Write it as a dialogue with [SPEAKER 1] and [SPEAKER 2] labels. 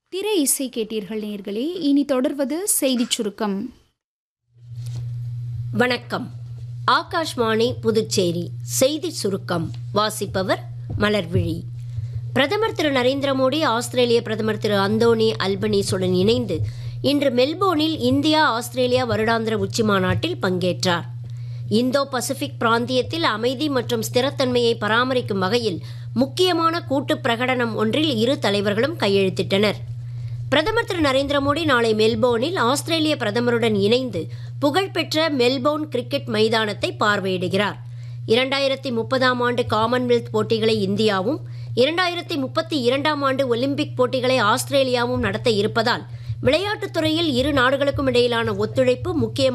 [SPEAKER 1] திரை இசை கேட்டீர்கள் நேர்களே இனி தொடர்வது செய்திச் சுருக்கம்
[SPEAKER 2] வணக்கம் ஆகாஷ்வாணி புதுச்சேரி செய்தி சுருக்கம் வாசிப்பவர் மலர்விழி பிரதமர் திரு நரேந்திர மோடி ஆஸ்திரேலிய பிரதமர் திரு அந்தோனி அல்பனீஸுடன் இணைந்து இன்று மெல்போர்னில் இந்தியா ஆஸ்திரேலியா வருடாந்திர உச்சி மாநாட்டில் பங்கேற்றார் இந்தோ பசிபிக் பிராந்தியத்தில் அமைதி மற்றும் ஸ்திரத்தன்மையை பராமரிக்கும் வகையில் முக்கியமான கூட்டு பிரகடனம் ஒன்றில் இரு தலைவர்களும் கையெழுத்திட்டனர் பிரதமர் திரு நரேந்திர மோடி நாளை மெல்போர்னில் ஆஸ்திரேலிய பிரதமருடன் இணைந்து புகழ்பெற்ற மெல்போர்ன் கிரிக்கெட் மைதானத்தை பார்வையிடுகிறார் இரண்டாயிரத்தி முப்பதாம் ஆண்டு காமன்வெல்த் போட்டிகளை இந்தியாவும் இரண்டாயிரத்தி முப்பத்தி இரண்டாம் ஆண்டு ஒலிம்பிக் போட்டிகளை ஆஸ்திரேலியாவும் நடத்த இருப்பதால் விளையாட்டுத் துறையில் இரு நாடுகளுக்கும் இடையிலான ஒத்துழைப்பு முக்கிய